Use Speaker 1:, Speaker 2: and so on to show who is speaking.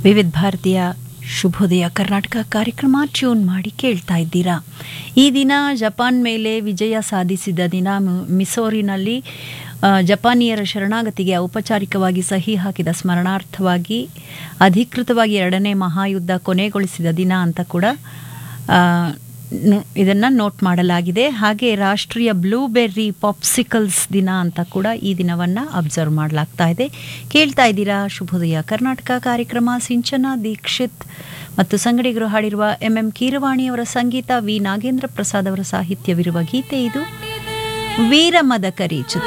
Speaker 1: ವಿವಿಧ ಭಾರತೀಯ ಶುಭೋದಯ ಕರ್ನಾಟಕ ಕಾರ್ಯಕ್ರಮ ಟ್ಯೂನ್ ಮಾಡಿ ಕೇಳ್ತಾ ಇದ್ದೀರಾ ಈ ದಿನ ಜಪಾನ್ ಮೇಲೆ ವಿಜಯ ಸಾಧಿಸಿದ ದಿನ ಮಿ- ಮಿಸೋರಿನಲ್ಲಿ ಆ, ಜಪಾನಿಯರ ಶರಣಾಗತಿಗೆ ಔಪಚಾರಿಕವಾಗಿ ಸಹಿ ಹಾಕಿದ ಸ್ಮರಣಾರ್ಥವಾಗಿ ಅಧಿಕೃತವಾಗಿ ಎರಡನೇ ಮಹಾಯುದ್ಧ ಕೊನೆಗೊಳಿಸಿದ ದಿನ ಅಂತ ಕೂಡ ಆ, ನು- ಇದನ್ನ ನೋಟ್ ಮಾಡಲಾಗಿದೆ ಹಾಗೆ ರಾಷ್ಟ್ರೀಯ ಬ್ಲೂಬೆರ್ರಿ ಪಾಪ್ಸಿಕಲ್ಸ್ ದಿನ ಅಂತ ಕೂಡ ಈ ದಿನವನ್ನ ಅಬ್ಸರ್ವ್ ಮಾಡಲಾಗ್ತಾ ಇದೆ ಕೇಳ್ತಾ ಇದ್ದೀರಾ ಶುಭೋದಯ ಕರ್ನಾಟಕ ಕಾರ್ಯಕ್ರಮ ಸಿಂಚನ ದೀಕ್ಷಿತ್ ಮತ್ತು ಸಂಗಡಿಗರು ಹಾಡಿರುವ ಎಂ ಎಂ ಕೀರವಾಣಿಯವರ ಸಂಗೀತ ವಿ ನಾಗೇಂದ್ರ ಪ್ರಸಾದ್ ಅವರ ಸಾಹಿತ್ಯವಿರುವ ಗೀತೆ ಇದು ವೀರಮದಕರಿ ಚಿತ್ರ